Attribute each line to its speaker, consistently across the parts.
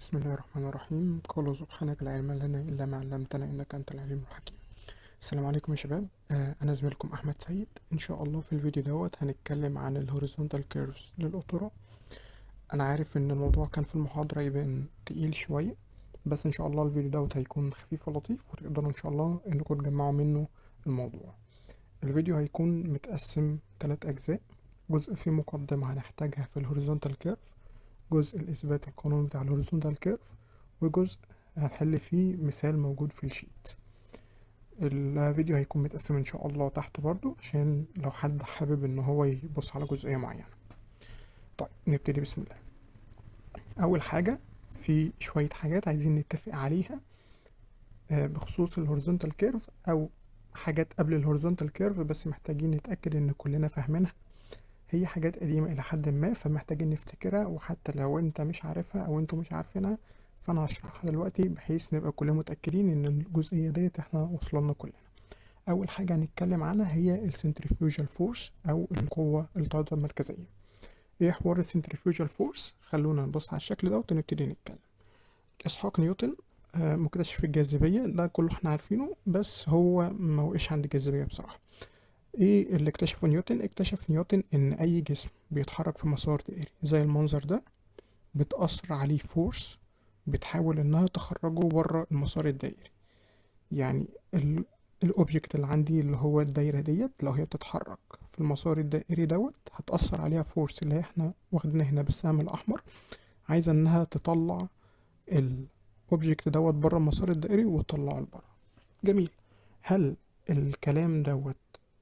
Speaker 1: بسم الله الرحمن الرحيم قال سبحانك لا علم لنا إلا ما علمتنا إنك أنت العليم الحكيم السلام عليكم يا شباب آه أنا زميلكم أحمد سيد إن شاء الله في الفيديو دوت هنتكلم عن الهوريزونتال كيرفز للقطورة أنا عارف إن الموضوع كان في المحاضرة يبان تقيل شوية بس إن شاء الله الفيديو دوت هيكون خفيف ولطيف وتقدروا إن شاء الله إنكم تجمعوا منه الموضوع الفيديو هيكون متقسم تلات أجزاء جزء فيه مقدمة هنحتاجها في الهوريزونتال كيرف جزء الإثبات القانون بتاع الهوريزونتال كيرف وجزء هنحل فيه مثال موجود في الشيت الفيديو هيكون متقسم ان شاء الله تحت برضو عشان لو حد حابب ان هو يبص على جزئية معينة طيب نبتدي بسم الله اول حاجة في شوية حاجات عايزين نتفق عليها بخصوص الهوريزونتال كيرف او حاجات قبل الهوريزونتال كيرف بس محتاجين نتأكد ان كلنا فاهمينها هي حاجات قديمة إلى حد ما فمحتاجين نفتكرها وحتى لو أنت مش عارفها أو أنتوا مش عارفينها فأنا هشرحها دلوقتي بحيث نبقى كلنا متأكدين إن الجزئية ديت إحنا وصلنا كلنا أول حاجة هنتكلم عنها هي السنتريفيوجال فورس أو القوة الطاردة المركزية إيه حوار السنتريفيوجال فورس خلونا نبص على الشكل دوت ونبتدي نتكلم إسحاق نيوتن مكتشف الجاذبية ده كله احنا عارفينه بس هو ما وقش عند الجاذبية بصراحة ايه اللي اكتشفه نيوتن اكتشف نيوتن ان اي جسم بيتحرك في مسار دائري زي المنظر ده بتأثر عليه فورس بتحاول انها تخرجه بره المسار الدائري يعني الاوبجكت اللي عندي اللي هو الدايره ديت لو هي بتتحرك في المسار الدائري دوت هتأثر عليها فورس اللي احنا واخدينها هنا بالسهم الاحمر عايزه انها تطلع الاوبجكت دوت بره المسار الدائري وتطلعه لبره جميل هل الكلام دوت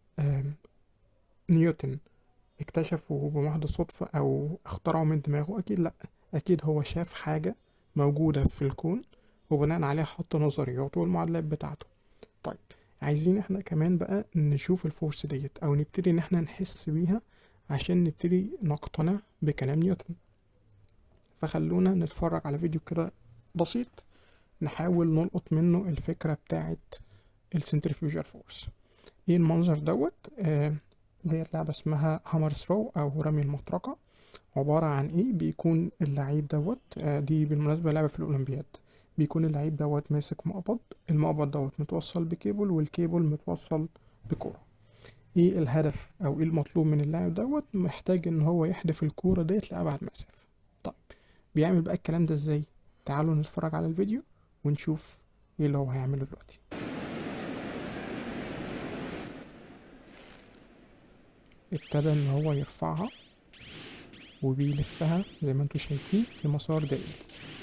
Speaker 1: نيوتن اكتشفه بمحض الصدفة أو اخترعه من دماغه أكيد لأ أكيد هو شاف حاجة موجودة في الكون وبناء عليها حط نظرياته والمعادلات بتاعته طيب عايزين احنا كمان بقى نشوف الفورس ديت أو نبتدي إن احنا نحس بيها عشان نبتدي نقتنع بكلام نيوتن فخلونا نتفرج على فيديو كده بسيط نحاول نلقط منه الفكرة بتاعت السنترفيوجال فورس ايه المنظر دوت آه ديت لعبة اسمها هامر ثرو او رمي المطرقة عبارة عن ايه بيكون اللعيب دوت آه دي بالمناسبة لعبة في الاولمبياد بيكون اللعيب دوت ماسك مقبض المقبض دوت متوصل بكيبل والكيبل متوصل بكورة ايه الهدف او ايه المطلوب من اللاعب دوت محتاج ان هو يحدف الكورة ديت لأبعد مسافة طيب بيعمل بقى الكلام ده ازاي تعالوا نتفرج على الفيديو ونشوف ايه اللي هو هيعمله دلوقتي ابتدى ان هو يرفعها وبيلفها زي ما انتوا شايفين في مسار دائري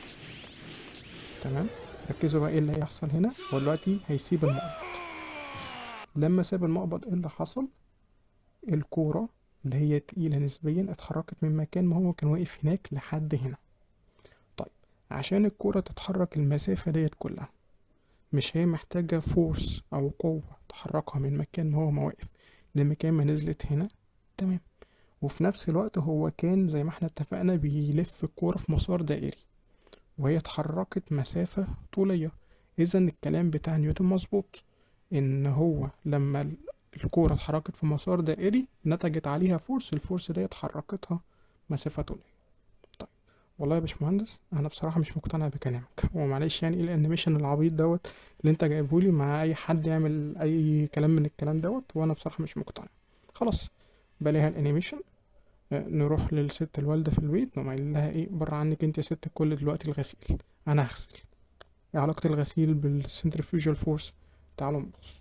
Speaker 1: تمام ركزوا بقى ايه اللي هيحصل هنا هو دلوقتي هيسيب المقبض لما ساب المقبض ايه اللي حصل الكورة اللي هي تقيلة نسبيا اتحركت من مكان ما هو كان واقف هناك لحد هنا طيب عشان الكورة تتحرك المسافة ديت كلها مش هي محتاجة فورس أو قوة تحركها من مكان ما هو ما واقف لمكان ما نزلت هنا تمام وفي نفس الوقت هو كان زي ما احنا اتفقنا بيلف الكورة في مسار دائري وهي اتحركت مسافة طولية اذا الكلام بتاع نيوتن مظبوط ان هو لما الكورة اتحركت في مسار دائري نتجت عليها فورس الفورس دي اتحركتها مسافة طولية طيب والله يا باشمهندس انا بصراحة مش مقتنع بكلامك ومعلش يعني ايه الانيميشن العبيط دوت اللي انت جايبهولي مع اي حد يعمل اي كلام من الكلام دوت وانا بصراحة مش مقتنع خلاص بلاها الانيميشن نروح للست الوالدة في البيت نقوم قايل لها ايه بره عنك انت يا ست الكل دلوقتي الغسيل انا هغسل ايه علاقة الغسيل بالسنترفيوجال فورس تعالوا نبص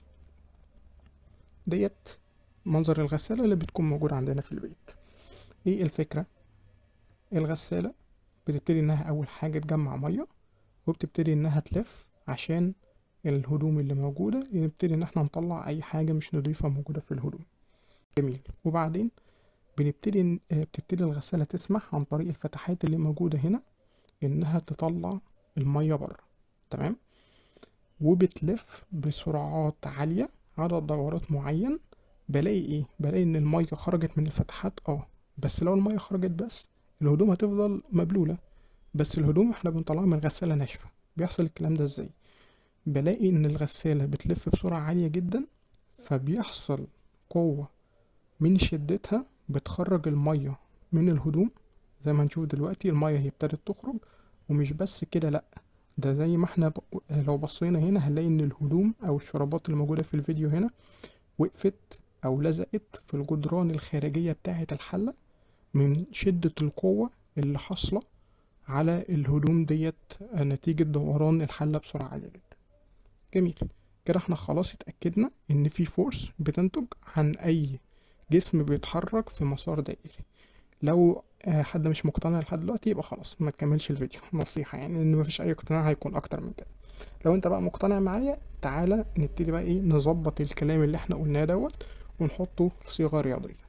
Speaker 1: ديت منظر الغسالة اللي بتكون موجودة عندنا في البيت ايه الفكرة الغسالة بتبتدي انها اول حاجة تجمع مية وبتبتدي انها تلف عشان الهدوم اللي موجودة نبتدي ان احنا نطلع اي حاجة مش نضيفة موجودة في الهدوم جميل وبعدين بنبتدي بتبتدي الغسالة تسمح عن طريق الفتحات اللي موجودة هنا انها تطلع المية بره تمام وبتلف بسرعات عالية عدد دورات معين بلاقي ايه بلاقي ان المية خرجت من الفتحات اه بس لو المية خرجت بس الهدوم هتفضل مبلولة بس الهدوم احنا بنطلعها من غسالة ناشفة بيحصل الكلام ده ازاي بلاقي ان الغسالة بتلف بسرعة عالية جدا فبيحصل قوة من شدتها بتخرج المية من الهدوم زي ما هنشوف دلوقتي المية هي ابتدت تخرج ومش بس كده لأ ده زي ما احنا ب... لو بصينا هنا هنلاقي ان الهدوم او الشرابات اللي موجودة في الفيديو هنا وقفت او لزقت في الجدران الخارجية بتاعة الحلة من شدة القوة اللي حاصلة على الهدوم ديت نتيجة دوران الحلة بسرعة عالية جدا جميل كده احنا خلاص اتأكدنا ان في فورس بتنتج عن اي جسم بيتحرك في مسار دائري لو آه، حد مش مقتنع لحد دلوقتي يبقى خلاص ما تكملش الفيديو نصيحة يعني ان مفيش اي اقتناع هيكون اكتر من كده لو انت بقى مقتنع معايا تعالى نبتدي بقى ايه نظبط الكلام اللي احنا قلناه دوت ونحطه في صيغة رياضية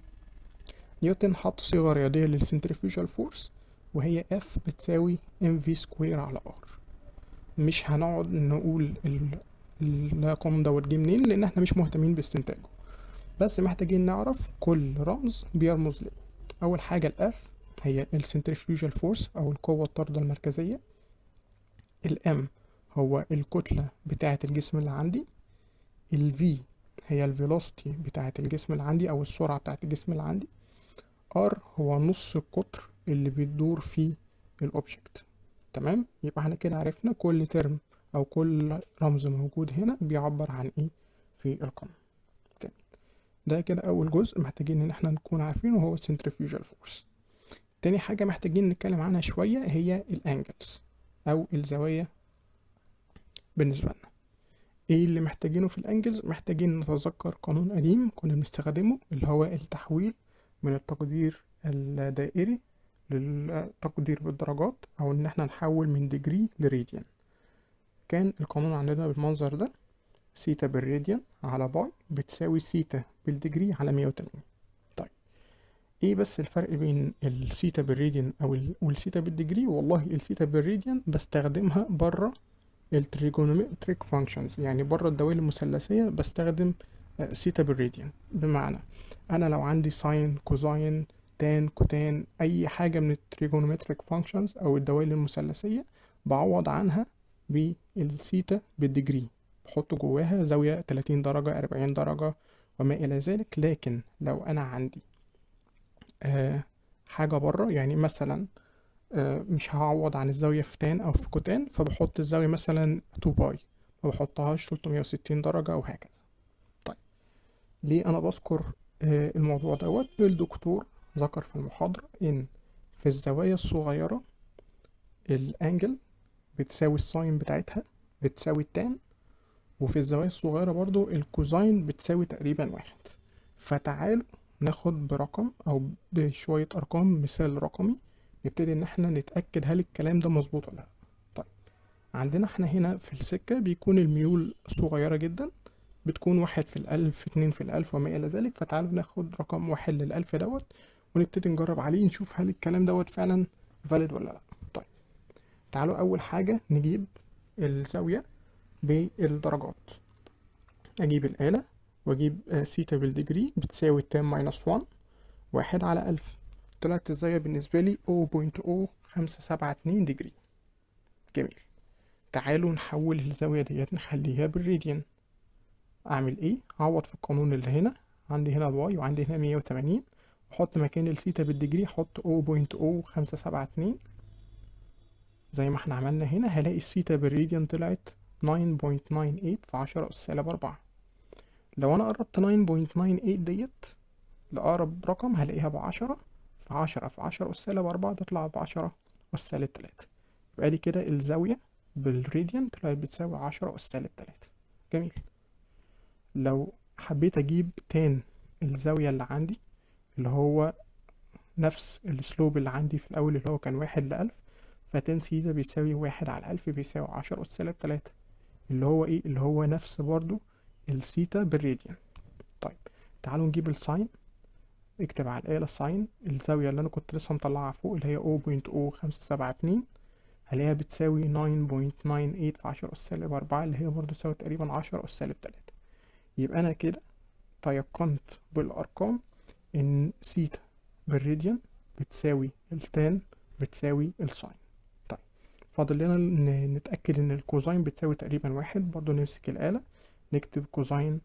Speaker 1: نيوتن حط صيغة رياضية للسنترفيوجال فورس وهي F بتساوي mv سكوير على r مش هنقعد نقول ال- الرقم دوت جه منين لان احنا مش مهتمين باستنتاجه بس محتاجين نعرف كل رمز بيرمز ليه اول حاجة الاف هي السنترفيوجال فورس او القوة الطاردة المركزية الام هو الكتلة بتاعة الجسم اللي عندي الفي هي الفيلوسيتي بتاعة الجسم اللي عندي او السرعة بتاعة الجسم اللي عندي ار هو نص القطر اللي بيدور فيه الاوبجكت تمام يبقى احنا كده عرفنا كل ترم او كل رمز موجود هنا بيعبر عن ايه في القانون جميل ده كده اول جزء محتاجين ان احنا نكون عارفينه وهو السنترفيوجال فورس تاني حاجة محتاجين نتكلم عنها شوية هي الانجلز او الزوايا بالنسبة لنا ايه اللي محتاجينه في الانجلز محتاجين نتذكر قانون قديم كنا بنستخدمه اللي هو التحويل من التقدير الدائري للتقدير بالدرجات او ان احنا نحول من ديجري لراديان كان القانون عندنا بالمنظر ده سيتا بالراديان على باي بتساوي سيتا بالديجري على 180 طيب ايه بس الفرق بين السيتا بالراديان او ال- والسيتا بالديجري والله السيتا بالراديان بستخدمها بره التريجونومتريك فانكشنز يعني بره الدوائر المثلثيه بستخدم آه، سيتا بالراديان بمعنى انا لو عندي ساين كوزاين تان كوتان اي حاجه من التريجونومتريك فانكشنز او الدوائر المثلثيه بعوض عنها بالسيتا بالديجري بحط جواها زاويه 30 درجه 40 درجه وما الى ذلك لكن لو انا عندي آه حاجه بره يعني مثلا آه مش هعوض عن الزاويه في تان او في كوتان فبحط الزاويه مثلا 2 باي ما بحطهاش 360 درجه او هكذا طيب ليه انا بذكر آه الموضوع دوت الدكتور ذكر في المحاضرة إن في الزوايا الصغيرة الأنجل بتساوي الساين بتاعتها بتساوي التان وفي الزوايا الصغيرة برضو الكوزاين بتساوي تقريبا واحد فتعالوا ناخد برقم أو بشوية أرقام مثال رقمي نبتدي إن احنا نتأكد هل الكلام ده مظبوط ولا لأ طيب عندنا احنا هنا في السكة بيكون الميول صغيرة جدا بتكون واحد في الألف اتنين في الألف وما إلى ذلك فتعالوا ناخد رقم واحد للألف دوت ونبتدي نجرب عليه نشوف هل الكلام دوت فعلا فاليد ولا لا طيب تعالوا أول حاجة نجيب الزاوية بالدرجات أجيب الآلة وأجيب آه، سيتا بالديجري بتساوي تان ماينس وان واحد على ألف طلعت الزاوية بالنسبة لي 0.0572 ديجري جميل تعالوا نحول الزاوية ديت نخليها بالراديان اعمل ايه اعوض في القانون اللي هنا عندي هنا باي وعندي هنا 180 احط مكان السيتا بالديجري احط 0.0572 زي ما احنا عملنا هنا هلاقي السيتا بالراديان طلعت 9.98 في 10 أس سالب 4 لو انا قربت 9.98 ديت لأقرب رقم هلاقيها بعشرة في عشرة في عشرة أس سالب أربعة تطلع بعشرة أس سالب تلاتة يبقى دي كده الزاوية بالراديان طلعت بتساوي عشرة أس سالب تلاتة جميل لو حبيت اجيب تان الزاوية اللي عندي اللي هو نفس السلوب اللي عندي في الاول اللي هو كان واحد لألف فتان سيتا بيساوي واحد على ألف بيساوي عشرة أس سالب تلاتة اللي هو ايه اللي هو نفس برضو السيتا بالراديان طيب تعالوا نجيب الساين اكتب على الآلة الساين الزاوية اللي أنا كنت لسه مطلعها فوق اللي هي 0.0572 هلاقيها بتساوي 9.98 في عشرة أس سالب أربعة اللي هي برضو تساوي تقريبا عشرة أس سالب تلاتة يبقى أنا كده تيقنت بالأرقام إن سيتا بالراديان بتساوي التان بتساوي الساين طيب فاضل لنا ن- نتأكد إن الكوزاين بتساوي تقريبا واحد برضو نمسك الآلة نكتب كوزاين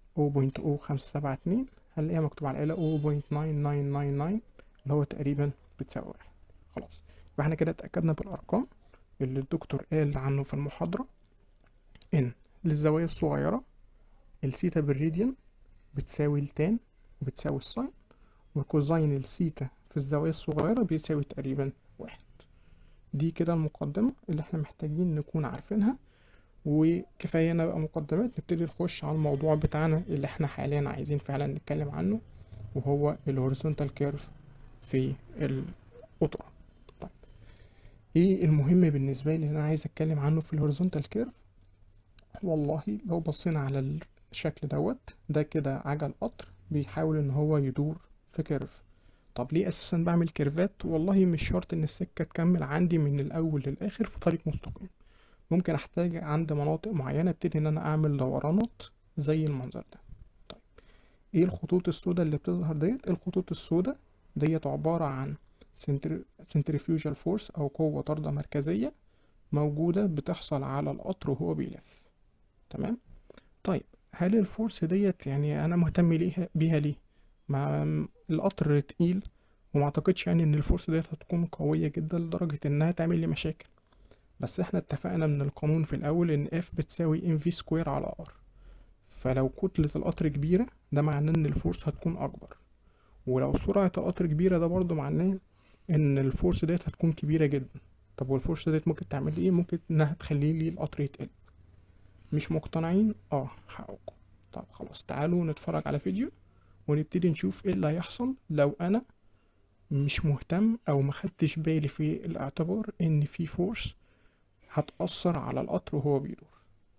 Speaker 1: 0.0572 هنلاقيها مكتوب على الآلة 0.9999 اللي هو تقريبا بتساوي واحد خلاص فاحنا كده اتأكدنا بالأرقام اللي الدكتور قال عنه في المحاضرة إن للزوايا الصغيرة السيتا بالراديان بتساوي التان وبتساوي الساين وكوزين السيتا في الزاوية الصغيرة بيساوي تقريبا واحد دي كده المقدمة اللي احنا محتاجين نكون عارفينها وكفاية بقى مقدمات نبتدي نخش على الموضوع بتاعنا اللي احنا حاليا عايزين فعلا نتكلم عنه وهو الهوريزونتال كيرف في القطرة طيب ايه المهم بالنسبة لي اللي انا عايز اتكلم عنه في الهوريزونتال كيرف والله لو بصينا على الشكل دوت ده كده عجل قطر بيحاول ان هو يدور في كيرف طب ليه اساسا بعمل كيرفات والله مش شرط ان السكة تكمل عندي من الاول للاخر في طريق مستقيم ممكن احتاج عند مناطق معينة ابتدي ان انا اعمل دورانات زي المنظر ده طيب ايه الخطوط السوداء اللي بتظهر ديت الخطوط السوداء ديت عبارة عن سنتريفيوجال فورس او قوة طاردة مركزية موجودة بتحصل على القطر وهو بيلف تمام طيب هل الفورس ديت يعني انا مهتم ليها بيها ليه مع القطر تقيل وما اعتقدش يعني ان الفورس ديت هتكون قوية جدا لدرجة انها تعمل لي مشاكل بس احنا اتفقنا من القانون في الاول ان اف بتساوي ام في سكوير على ار فلو كتلة القطر كبيرة ده معناه ان الفورس هتكون اكبر ولو سرعة القطر كبيرة ده برضو معناه ان الفورس ديت هتكون كبيرة جدا طب والفورس ديت ممكن تعمل ايه ممكن انها تخلي لي القطر يتقل مش مقتنعين اه حقكم طب خلاص تعالوا نتفرج على فيديو ونبتدي نشوف ايه اللي هيحصل لو انا مش مهتم او مخدتش بالي في الاعتبار ان في فورس هتأثر على القطر وهو بيدور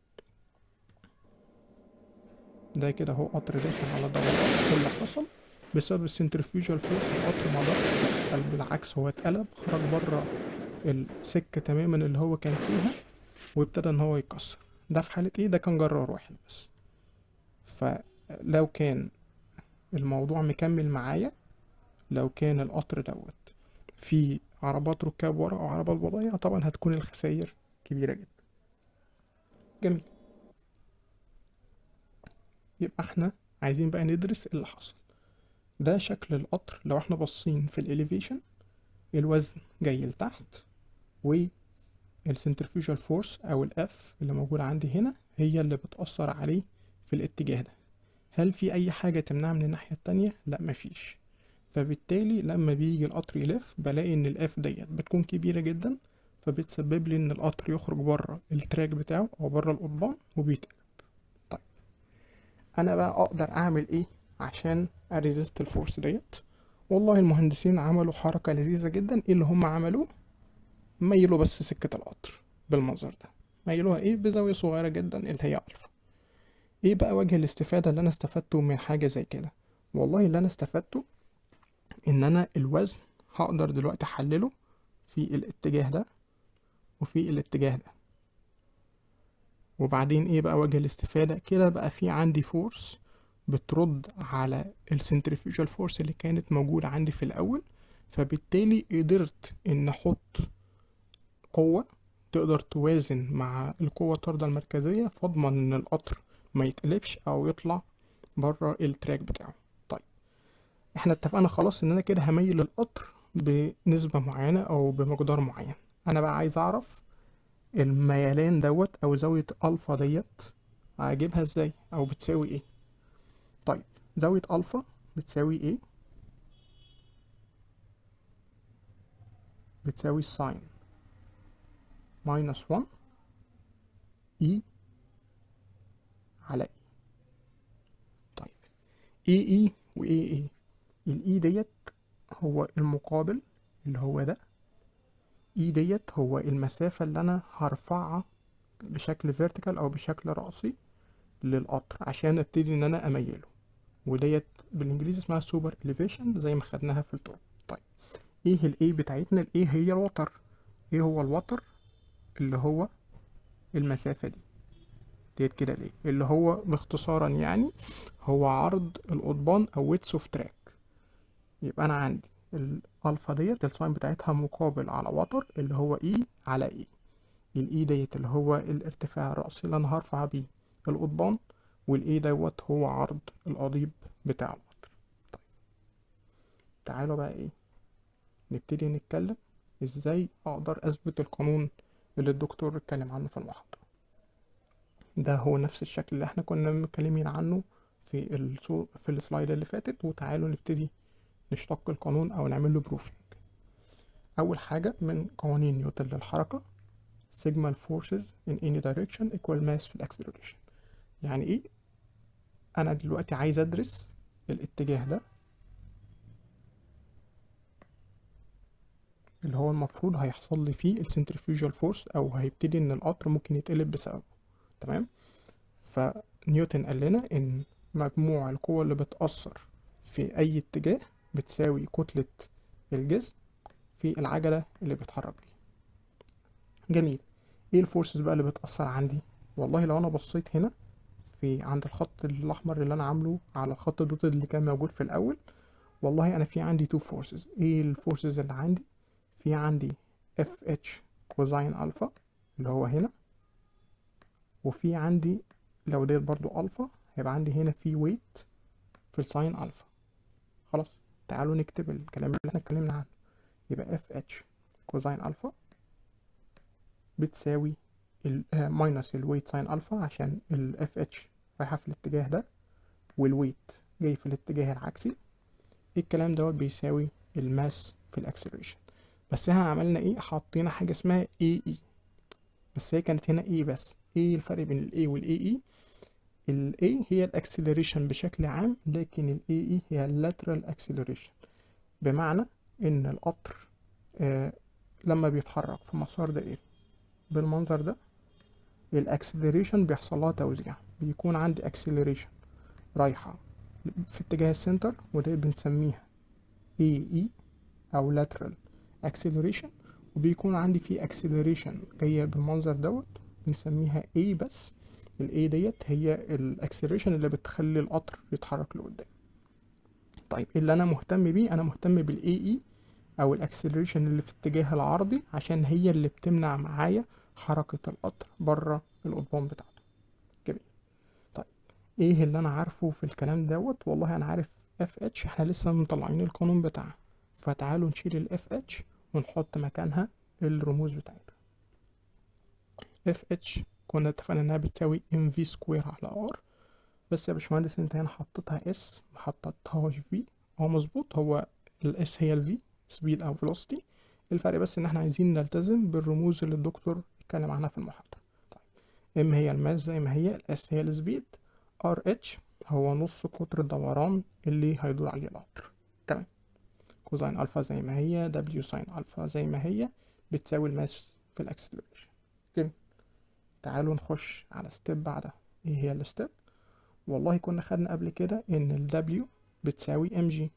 Speaker 1: ده كده هو قطر داخل على دوران كل اللي حصل بسبب السنترفيوجال فورس القطر مقدرش بل بالعكس هو اتقلب خرج بره السكة تماما اللي هو كان فيها وابتدى ان هو يكسر ده في حالة ايه ده كان جرار واحد بس فلو كان الموضوع مكمل معايا لو كان القطر دوت فيه عربات ركاب ورا او عربات بضايع طبعا هتكون الخسائر كبيرة جدا جميل يبقى احنا عايزين بقى ندرس اللي حصل ده شكل القطر لو احنا باصين في الاليفيشن الوزن جاي لتحت والسنترفيوجال فورس او الاف اللي موجودة عندي هنا هي اللي بتأثر عليه في الاتجاه ده هل في اي حاجة تمنع من الناحية التانية لا مفيش فبالتالي لما بيجي القطر يلف بلاقي ان الاف ديت بتكون كبيرة جدا فبتسبب لي ان القطر يخرج بره التراك بتاعه او بره القضبان وبيتقلب طيب انا بقى اقدر اعمل ايه عشان اريزست الفورس ديت والله المهندسين عملوا حركة لذيذة جدا ايه اللي هم عملوه ميلوا بس سكة القطر بالمنظر ده ميلوها ايه بزاوية صغيرة جدا اللي هي الفا ايه بقى وجه الاستفادة اللي انا استفدته من حاجة زي كده والله اللي انا استفدته ان انا الوزن هقدر دلوقتي احلله في الاتجاه ده وفي الاتجاه ده وبعدين ايه بقى وجه الاستفادة كده بقى في عندي فورس بترد على السنترفيوجال فورس اللي كانت موجودة عندي في الأول فبالتالي قدرت إن أحط قوة تقدر توازن مع القوة الطاردة المركزية فاضمن إن القطر ما يتقلبش أو يطلع بره التراك بتاعه طيب احنا اتفقنا خلاص إن أنا كده هميل القطر بنسبة معينة أو بمقدار معين أنا بقى عايز أعرف الميلان دوت أو زاوية ألفا ديت أجيبها إزاي أو بتساوي إيه طيب زاوية ألفا بتساوي إيه؟ بتساوي ساين ماينس 1 إي على إي طيب إيه إي وإيه إيه الإي ديت هو المقابل اللي هو ده إي ديت هو المسافة اللي أنا هرفعها بشكل فيرتيكال أو بشكل رأسي للقطر عشان ابتدي ان انا اميله وديت بالانجليزي اسمها سوبر اليفيشن زي ما خدناها في الطرق طيب ايه الاي بتاعتنا الاي هي الوتر ايه هو الوتر اللي هو المسافة دي ديت كده الايه اللي هو باختصارا يعني هو عرض القضبان او ويتس اوف تراك يبقى انا عندي الالفا ديت الساين بتاعتها مقابل على وتر اللي هو اي على اي الاي ديت اللي هو الارتفاع الرأسي اللي انا هرفع بيه القضبان والايه دوت هو عرض القضيب بتاع القطر طيب تعالوا بقى ايه نبتدي نتكلم ازاي اقدر اثبت القانون اللي الدكتور اتكلم عنه في المحاضرة ده هو نفس الشكل اللي احنا كنا متكلمين عنه في الصو... في السلايد اللي فاتت وتعالوا نبتدي نشتق القانون او نعمل له بروفنج اول حاجة من قوانين نيوتن للحركة sigma forces in any direction equal mass في الاكسلريشن يعني ايه انا دلوقتي عايز ادرس الاتجاه ده اللي هو المفروض هيحصل لي فيه السنترفيوجال فورس او هيبتدي ان القطر ممكن يتقلب بسببه تمام فنيوتن قال لنا ان مجموع القوى اللي بتأثر في اي اتجاه بتساوي كتلة الجسم في العجلة اللي بيتحرك بيها جميل ايه الفورسز بقى اللي بتأثر عندي والله لو انا بصيت هنا في عند الخط الاحمر اللي انا عامله على الخط الدوتد اللي كان موجود في الاول والله انا في عندي تو فورسز ايه الفورسز اللي عندي في عندي اف اتش كوزين الفا اللي هو هنا وفي عندي لو ديت برضو الفا هيبقى عندي هنا في ويت في الساين الفا خلاص تعالوا نكتب الكلام اللي احنا اتكلمنا عنه يبقى اف اتش كوزين الفا بتساوي ماينس الويت ساين الفا عشان الاف اتش رايحه في الاتجاه ده والويت جاي في الاتجاه العكسي الكلام دوت بيساوي الماس في الاكسلريشن بس احنا عملنا ايه حطينا حاجه اسمها اي اي بس هي كانت هنا ايه بس ايه الفرق بين الاي والاي اي الاي هي الاكسلريشن بشكل عام لكن الاي اي هي اللاترال اكسلريشن بمعنى ان القطر آه لما بيتحرك في مسار دائري بالمنظر ده الاكسلريشن بيحصل لها توزيع بيكون عندي اكسلريشن رايحة في اتجاه السنتر وده بنسميها اي اي او lateral acceleration وبيكون عندي في acceleration جاية بالمنظر دوت بنسميها A بس ال A ديت هي الاكسلريشن اللي بتخلي القطر يتحرك لقدام طيب اللي انا مهتم بيه انا مهتم بال AE او الاكسلريشن اللي في اتجاه العرضي عشان هي اللي بتمنع معايا حركة القطر بره القضبان بتاعته جميل طيب ايه اللي انا عارفه في الكلام دوت والله انا عارف اف اتش احنا لسه مطلعين القانون بتاعها فتعالوا نشيل الاف اتش ونحط مكانها الرموز بتاعتها اف اتش كنا اتفقنا انها بتساوي ام في سكوير على ار بس يا باشمهندس انت هنا حطيتها اس ما حطيتهاش في هو مظبوط هو الاس هي الفي سبيد او فيلوسيتي الفرق بس ان احنا عايزين نلتزم بالرموز اللي الدكتور اتكلم عنها في المحاضرة طيب ام هي الماس زي ما هي الاس هي السبيد ار اتش هو نص قطر الدوران اللي هيدور عليه القطر تمام كوزين الفا زي ما هي دبليو ساين الفا زي ما هي بتساوي الماس في الاكسلريشن جميل تعالوا نخش على ستيب بعدها ايه هي الستيب والله كنا خدنا قبل كده ان ال W بتساوي ام جي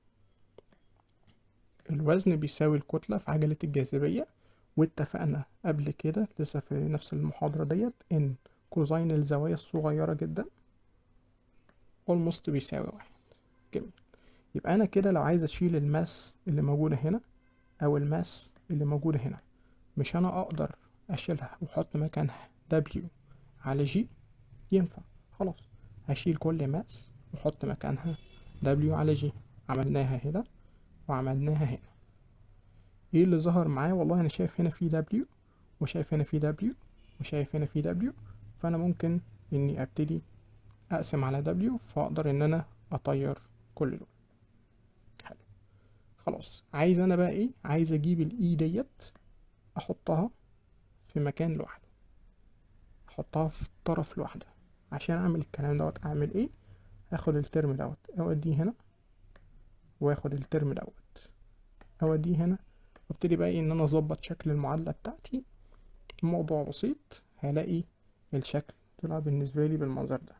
Speaker 1: الوزن بيساوي الكتلة في عجلة الجاذبية واتفقنا قبل كده لسه في نفس المحاضرة ديت ان كوزين الزوايا الصغيرة جدا almost بيساوي واحد جميل يبقى انا كده لو عايز اشيل الماس اللي موجودة هنا او الماس اللي موجودة هنا مش انا اقدر اشيلها واحط مكانها W على G ينفع خلاص هشيل كل ماس واحط مكانها W على G عملناها هنا وعملناها هنا ايه اللي ظهر معايا والله انا شايف هنا في W وشايف هنا في W وشايف هنا في W فانا ممكن اني ابتدي اقسم على W فاقدر ان انا اطير كل دول حلو خلاص عايز انا بقى ايه عايز اجيب الاي ديت احطها في مكان لوحده احطها في طرف لوحده عشان اعمل الكلام دوت اعمل ايه اخد الترم دوت اوديه هنا واخد الترم دوت اوديه هنا وابتدي بقى ان انا اظبط شكل المعادلة بتاعتي الموضوع بسيط هلاقي الشكل طلع بالنسبة لي بالمنظر ده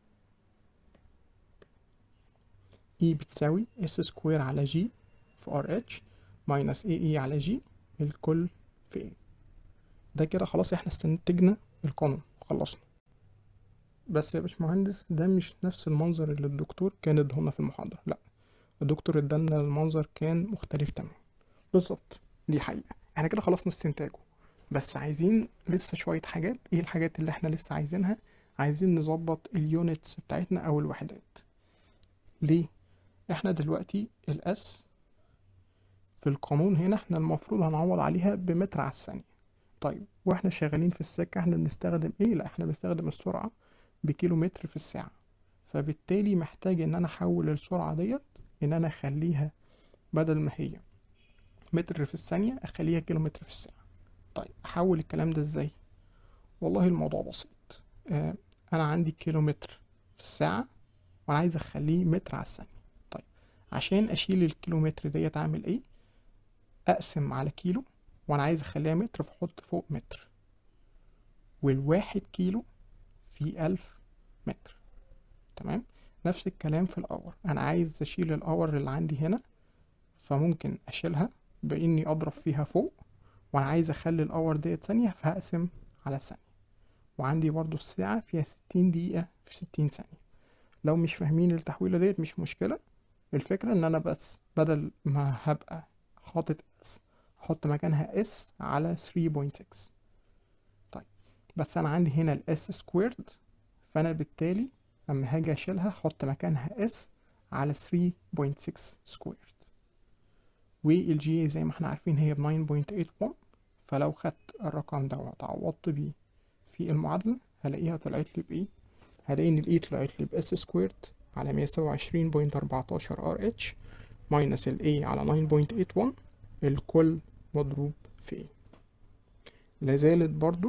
Speaker 1: E بتساوي S سكوير على G في RH ماينس AE على G الكل في A ده كده خلاص احنا استنتجنا القانون خلصنا بس يا باشمهندس ده مش نفس المنظر اللي الدكتور كان ادهولنا في المحاضرة لا الدكتور ادالنا المنظر كان مختلف تماما بالظبط دي حقيقة احنا كده خلصنا استنتاجه بس عايزين لسه شوية حاجات ايه الحاجات اللي احنا لسه عايزينها عايزين نظبط اليونتس بتاعتنا او الوحدات ليه احنا دلوقتي الاس في القانون هنا احنا المفروض هنعوض عليها بمتر على الثانية طيب واحنا شغالين في السكة احنا بنستخدم ايه لا احنا بنستخدم السرعة بكيلو متر في الساعة فبالتالي محتاج ان انا احول السرعة ديت ان انا اخليها بدل ما هي متر في الثانية اخليها كيلو متر في الساعة طيب احول الكلام ده ازاي والله الموضوع بسيط اه انا عندي كيلو متر في الساعة وانا عايز اخليه متر على الثانية طيب عشان اشيل الكيلومتر ديت اعمل ايه اقسم على كيلو وانا عايز اخليها متر فاحط فوق متر والواحد كيلو في ألف متر تمام نفس الكلام في الأور أنا عايز أشيل الأور اللي عندي هنا فممكن أشيلها بإني أضرب فيها فوق وأنا عايز أخلي الأور ديت ثانية فهقسم على ثانية وعندي برضو الساعة فيها ستين دقيقة في ستين ثانية لو مش فاهمين التحويلة ديت مش مشكلة الفكرة إن أنا بس بدل ما هبقى حاطط اس أحط مكانها اس على 3.6 طيب بس أنا عندي هنا الاس سكويرد فأنا بالتالي لما هاجي أشيلها أحط مكانها اس على 3.6 سكويرد والجي زي ما احنا عارفين هي ب 9.81 فلو خدت الرقم ده وتعوضت بيه في المعادلة هلاقيها طلعت لي بإيه؟ هلاقي إن الإي طلعت لي بإس سكويرد على مية سبعة وعشرين بوينت أربعتاشر ار اتش ماينس ال A على ناين بوينت ايت ون الكل مضروب في A لازالت برضو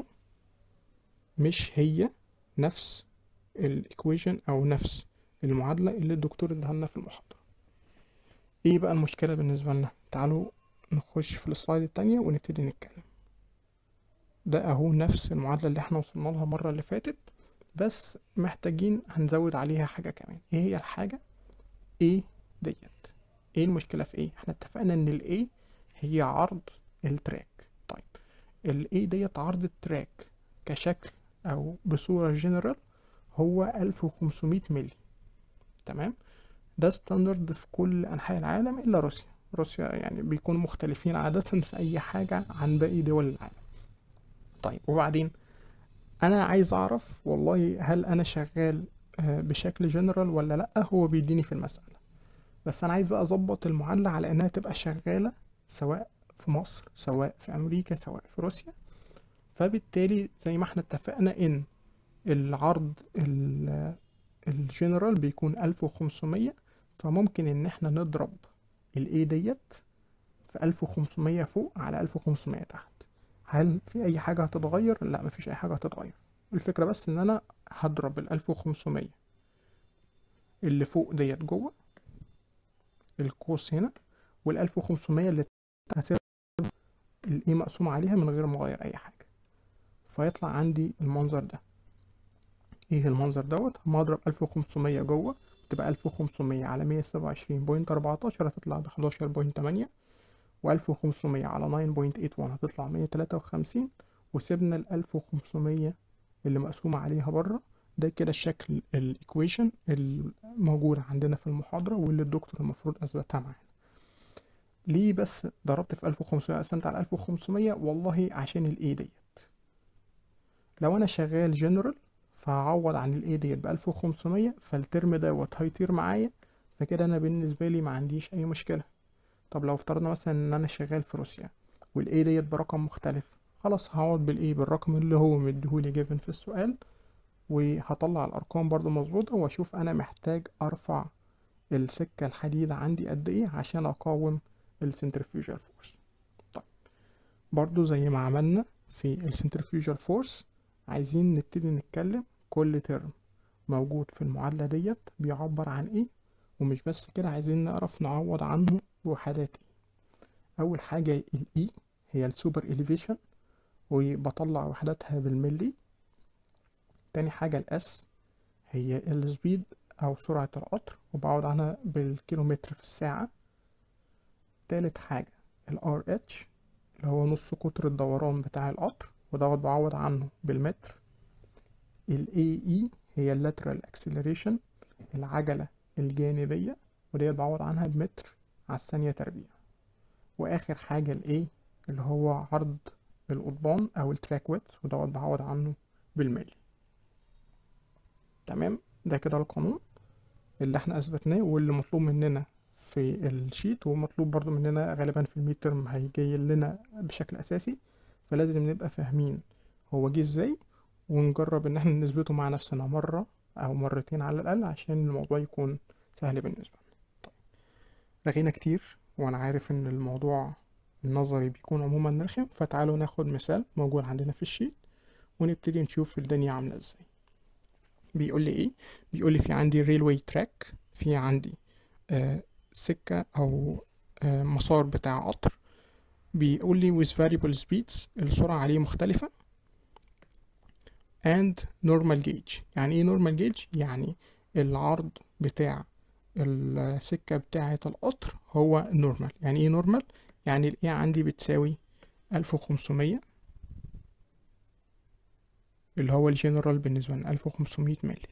Speaker 1: مش هي نفس الإيكويشن أو نفس المعادلة اللي الدكتور اداها لنا في المحاضرة ايه بقى المشكلة بالنسبة لنا تعالوا نخش في السلايد التانية ونبتدي نتكلم ده اهو نفس المعادلة اللي احنا وصلنا لها المرة اللي فاتت بس محتاجين هنزود عليها حاجة كمان ايه هي الحاجة ايه ديت ايه المشكلة في ايه احنا اتفقنا ان الايه هي عرض التراك طيب الايه ديت عرض التراك كشكل او بصورة جنرال هو ألف وخمسمية ملي تمام ده ستاندرد في كل أنحاء العالم إلا روسيا روسيا يعني بيكونوا مختلفين عادة في أي حاجة عن باقي دول العالم طيب وبعدين أنا عايز أعرف والله هل أنا شغال بشكل جنرال ولا لأ هو بيديني في المسألة بس أنا عايز بقى أظبط المعادلة على إنها تبقى شغالة سواء في مصر سواء في أمريكا سواء في روسيا فبالتالي زي ما احنا اتفقنا إن العرض الجنرال بيكون ألف وخمسمية فممكن إن احنا نضرب ال A ديت في ألف وخمسمية فوق على ألف وخمسمية تحت هل في أي حاجة هتتغير؟ لا مفيش أي حاجة هتتغير الفكرة بس إن أنا هضرب الألف وخمسمية اللي فوق ديت جوه القوس هنا والألف وخمسمية اللي هسيب ال A مقسوم عليها من غير ما أغير أي حاجة فيطلع عندي المنظر ده ايه المنظر دوت هما اضرب الف وخمسمية جوه تبقى الف وخمسمية على مية سبعة وعشرين بوينت اربعتاشر هتطلع بحداشر بوينت تمانية والف وخمسمية على ناين بوينت ايت وان هتطلع مية تلاتة وخمسين وسيبنا الالف وخمسمية اللي مقسومة عليها بره ده كده الشكل الايكويشن الموجود عندنا في المحاضرة واللي الدكتور المفروض اثبتها معانا ليه بس ضربت في الف وخمسمية قسمت على الف وخمسمية والله عشان الايه ديت لو انا شغال جنرال فهعوض عن الاي ديت بألف وخمسمية فالترم دوت هيطير معايا فكده انا بالنسبة لي ما عنديش اي مشكلة طب لو افترضنا مثلا ان انا شغال في روسيا والاي ديت برقم مختلف خلاص هقعد بالاي بالرقم اللي هو مديهولي جيفن في السؤال وهطلع الارقام برضو مظبوطة واشوف انا محتاج ارفع السكة الحديد عندي قد ايه عشان اقاوم السنترفيوجال فورس طيب برضو زي ما عملنا في السنترفيوجال فورس عايزين نبتدي نتكلم كل ترم موجود في المعادلة ديت بيعبر عن ايه ومش بس كده عايزين نعرف نعوض عنه وحدات ايه اول حاجة الاي هي السوبر إليفيشن وبطلع وحداتها بالملي تاني حاجة الاس هي السبيد او سرعة القطر وبعوض عنها بالكيلومتر في الساعة تالت حاجة الار اتش اللي هو نص قطر الدوران بتاع القطر ودوت بعوض عنه بالمتر ال AE هي ال lateral acceleration العجلة الجانبية وديت بعوض عنها بمتر على الثانية تربيع وآخر حاجة ال A اللي هو عرض القضبان أو التراك ويدث ودوت بعوض عنه بالملي تمام ده كده القانون اللي احنا أثبتناه واللي مطلوب مننا في الشيت ومطلوب برضو مننا غالبا في الميد ترم هيجي لنا بشكل اساسي فلازم نبقى فاهمين هو جه ازاي ونجرب ان احنا نثبته مع نفسنا مرة او مرتين على الاقل عشان الموضوع يكون سهل بالنسبة لنا طيب رغينا كتير وانا عارف ان الموضوع النظري بيكون عموما رخم فتعالوا ناخد مثال موجود عندنا في الشيت ونبتدي نشوف الدنيا عاملة ازاي بيقول لي ايه بيقول لي في عندي ريلوي تراك في عندي آه سكة او آه مسار بتاع قطر بيقول لي with variable speeds السرعة عليه مختلفة and normal gauge يعني ايه normal gauge يعني العرض بتاع السكة بتاعة القطر هو normal يعني ايه normal يعني ال A عندي بتساوي ألف وخمسمية اللي هو الجنرال بالنسبة لنا ألف وخمسمية ملي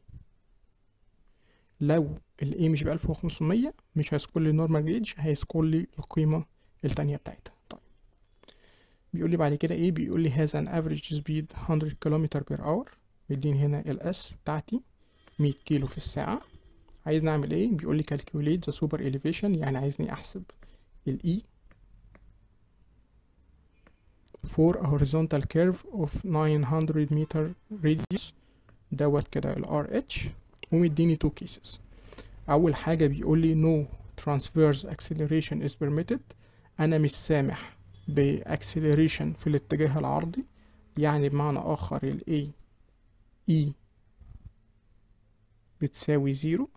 Speaker 1: لو ال A مش بألف وخمسمية مش هيذكر لي normal gauge هيذكر لي القيمة التانية بتاعتها طيب بيقول لي بعد كده ايه بيقول لي has an average speed 100 km per hour مديني هنا ال S بتاعتي 100 كيلو في الساعة عايز نعمل ايه بيقول لي calculate the super elevation يعني عايزني احسب ال E for a horizontal curve of 900 meter radius دوت كده ال RH ومديني two cases أول حاجة بيقول لي no transverse acceleration is permitted أنا مش سامح ب acceleration في الاتجاه العرضي يعني بمعنى آخر ال A E بتساوي زيرو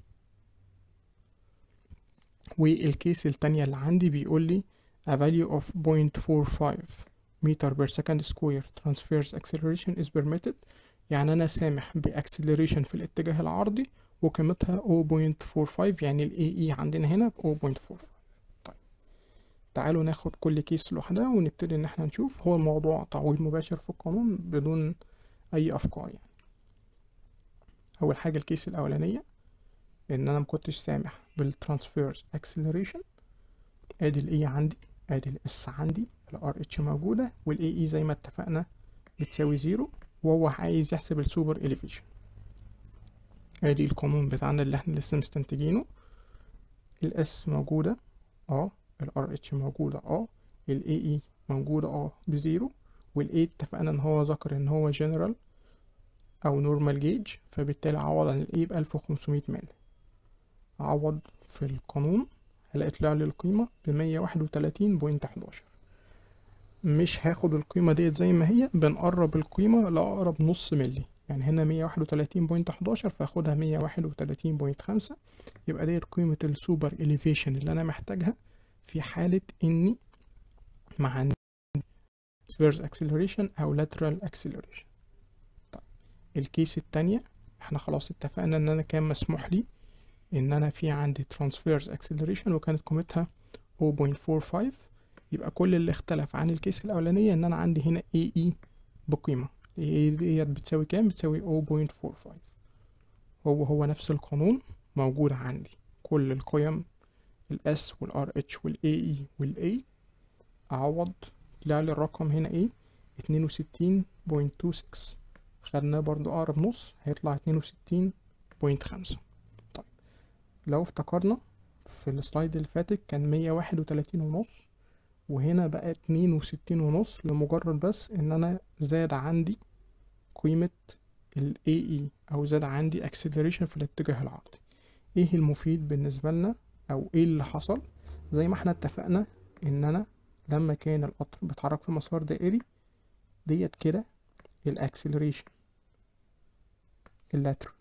Speaker 1: والكيس التانية اللي عندي بيقول لي a value of 0.45 meter per second square transverse acceleration is permitted يعني أنا سامح بأكسلريشن في الاتجاه العرضي وقيمتها 0.45 يعني ال AE عندنا هنا ب 0.45 طيب تعالوا ناخد كل كيس لوحدها ونبتدي إن احنا نشوف هو الموضوع تعويض مباشر في القانون بدون أي أفكار يعني أول حاجة الكيس الأولانية إن أنا مكنتش سامح بالترانسفيرس اكسلريشن ادي ال A عندي ادي ال S عندي ال RH موجودة وال AE زي ما اتفقنا بتساوي زيرو وهو عايز يحسب السوبر إليفيشن ادي القانون بتاعنا اللي احنا لسه مستنتجينه ال S موجودة اه ال RH موجودة اه ال AE موجودة اه بزيرو وال A اتفقنا ان هو ذكر ان هو جنرال او نورمال جيج فبالتالي عوض عن ال A بألف وخمسمية ملي أعوض في القانون هلاقي طلع لي القيمة بمية واحد وتلاتين بوينت حداشر مش هاخد القيمة ديت زي ما هي بنقرب القيمة لأقرب نص ملي يعني هنا مية واحد وتلاتين بوينت حداشر فاخدها مية واحد وتلاتين بوينت خمسة يبقى ديت قيمة السوبر إليفيشن اللي أنا محتاجها في حالة إني ما عندي transverse acceleration أو lateral acceleration طيب الكيس التانية احنا خلاص اتفقنا إن أنا كان مسموح لي ان انا في عندي transverse acceleration وكانت قيمتها 0.45 يبقى كل اللي اختلف عن الكيس الاولانيه ان انا عندي هنا AE بقيمه AE ديت بتساوي كام بتساوي 0.45 هو هو نفس القانون موجود عندي كل القيم ال S وال RH وال AE وال A اعوض طلع لي الرقم هنا ايه 62.26 خدناه برضو اقرب نص هيطلع 62.5 لو افتكرنا في السلايد اللي فاتت كان مية واحد وتلاتين ونص وهنا بقى اتنين وستين ونص لمجرد بس ان انا زاد عندي قيمة ال AE او زاد عندي acceleration في الاتجاه العرضي ايه المفيد بالنسبة لنا او ايه اللي حصل زي ما احنا اتفقنا ان انا لما كان القطر بيتحرك في مسار دائري ديت كده الاكسلريشن اللاترال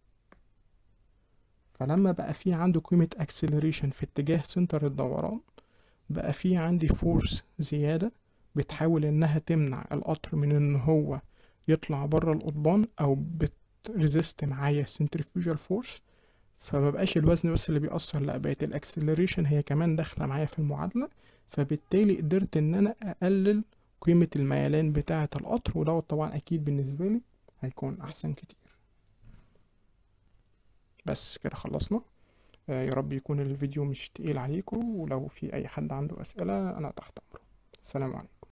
Speaker 1: فلما بقى في عنده قيمة acceleration في اتجاه سنتر الدوران بقى في عندي فورس زيادة بتحاول انها تمنع القطر من ان هو يطلع بره القضبان او بتريزست معايا centrifugal force فما بقاش الوزن بس اللي بيأثر لا بقت الاكسلريشن هي كمان داخلة معايا في المعادلة فبالتالي قدرت ان انا اقلل قيمة الميلان بتاعة القطر ودوت طبعا اكيد بالنسبة لي هيكون احسن كتير بس كده خلصنا آه يا رب يكون الفيديو مش تقيل عليكم ولو في اي حد عنده اسئلة انا تحت امره السلام عليكم